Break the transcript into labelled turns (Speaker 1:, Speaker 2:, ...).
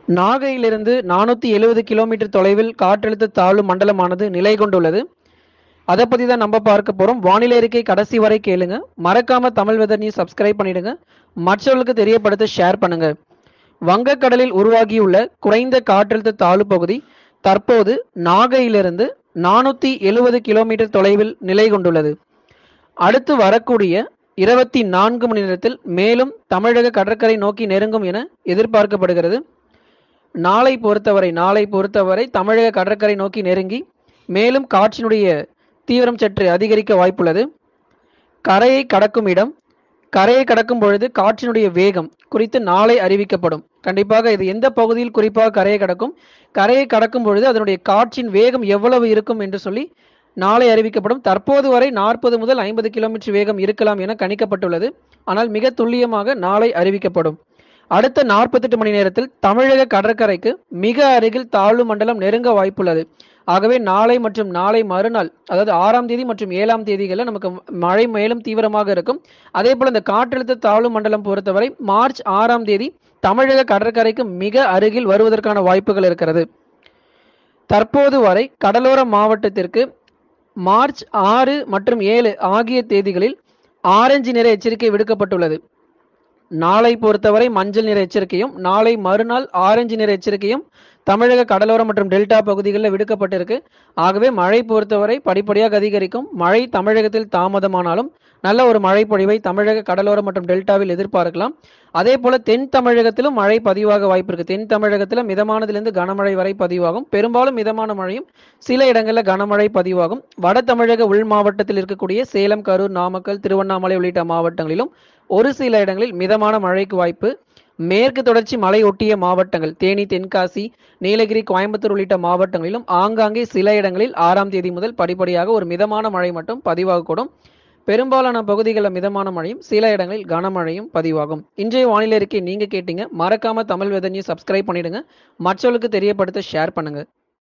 Speaker 1: நாகையிலிருந்து நானூற்றி எழுபது கிலோமீட்டர் தொலைவில் காற்றழுத்த தாழ்வு மண்டலமானது நிலை கொண்டுள்ளது அதை பற்றி தான் நம்ம பார்க்க போகிறோம் வானிலை அறிக்கை கடைசி வரை கேளுங்க மறக்காம தமிழ் வெதர் நியூஸ் சப்ஸ்கிரைப் பண்ணிடுங்க மற்றவர்களுக்கு தெரியப்படுத்த ஷேர் பண்ணுங்க வங்கக்கடலில் உருவாகியுள்ள குறைந்த காற்றழுத்த தாழ்வு பகுதி தற்போது நாகையிலிருந்து நானூற்றி எழுபது கிலோமீட்டர் தொலைவில் நிலை கொண்டுள்ளது அடுத்து வரக்கூடிய இருபத்தி நான்கு மணி நேரத்தில் மேலும் தமிழக கடற்கரை நோக்கி நெருங்கும் என எதிர்பார்க்கப்படுகிறது நாளை பொறுத்தவரை நாளை பொறுத்தவரை தமிழக கடற்கரை நோக்கி நெருங்கி மேலும் காற்றினுடைய தீவிரம் சற்று அதிகரிக்க வாய்ப்புள்ளது கரையை கடக்கும் இடம் கரையை கடக்கும் பொழுது காற்றினுடைய வேகம் குறித்து நாளை அறிவிக்கப்படும் கண்டிப்பாக இது எந்த பகுதியில் குறிப்பாக கரையை கடக்கும் கரையை கடக்கும் பொழுது அதனுடைய காற்றின் வேகம் எவ்வளவு இருக்கும் என்று சொல்லி நாளை அறிவிக்கப்படும் தற்போது வரை நாற்பது முதல் ஐம்பது கிலோமீட்டர் வேகம் இருக்கலாம் என கணிக்கப்பட்டுள்ளது ஆனால் மிக துல்லியமாக நாளை அறிவிக்கப்படும் அடுத்த நாற்பத்தெட்டு மணி நேரத்தில் தமிழக கடற்கரைக்கு மிக அருகில் தாழ்வு மண்டலம் நெருங்க வாய்ப்புள்ளது ஆகவே நாளை மற்றும் நாளை மறுநாள் அதாவது ஆறாம் தேதி மற்றும் ஏழாம் தேதிகளில் நமக்கு மழை மேலும் தீவிரமாக இருக்கும் அதே போல இந்த காற்றழுத்த தாழ்வு மண்டலம் பொறுத்தவரை மார்ச் ஆறாம் தேதி தமிழக கடற்கரைக்கு மிக அருகில் வருவதற்கான வாய்ப்புகள் இருக்கிறது தற்போது வரை கடலோர மாவட்டத்திற்கு மார்ச் ஆறு மற்றும் ஏழு ஆகிய தேதிகளில் ஆரஞ்சு நிற எச்சரிக்கை விடுக்கப்பட்டுள்ளது நாளை பொறுத்தவரை மஞ்சள் நிற எச்சரிக்கையும் நாளை மறுநாள் ஆரஞ்சு நிற எச்சரிக்கையும் தமிழக கடலோரம் மற்றும் டெல்டா பகுதிகளில் விடுக்கப்பட்டிருக்கு ஆகவே மழை பொறுத்தவரை படிப்படியாக அதிகரிக்கும் மழை தமிழகத்தில் தாமதமானாலும் நல்ல ஒரு மழை பொழிவை தமிழக கடலோரம் மற்றும் டெல்டாவில் எதிர்பார்க்கலாம் அதே போல தென் தமிழகத்திலும் மழை பதிவாக வாய்ப்பு இருக்கு தென் தமிழகத்தில் மிதமானதிலிருந்து கனமழை வரை பதிவாகும் பெரும்பாலும் மிதமான மழையும் சில இடங்களில் கனமழை பதிவாகும் வட தமிழக உள் மாவட்டத்தில் இருக்கக்கூடிய சேலம் கரூர் நாமக்கல் திருவண்ணாமலை உள்ளிட்ட மாவட்டங்களிலும் ஒரு சில இடங்களில் மிதமான மழைக்கு வாய்ப்பு மேற்கு தொடர்ச்சி மலை ஒட்டிய மாவட்டங்கள் தேனி தென்காசி நீலகிரி கோயம்புத்தூர் உள்ளிட்ட மாவட்டங்களிலும் ஆங்காங்கே சில இடங்களில் ஆறாம் தேதி முதல் படிப்படியாக ஒரு மிதமான மழை மட்டும் பதிவாகக்கூடும் பெரும்பாலான பகுதிகளில் மிதமான மழையும் சில இடங்களில் கனமழையும் பதிவாகும் இன்றைய வானிலை அறிக்கை நீங்க கேட்டீங்க மறக்காம தமிழ் வெதர் நியூஸ் சப்ஸ்கிரைப் பண்ணிடுங்க மற்றவர்களுக்கு தெரியப்படுத்த ஷேர் பண்ணுங்க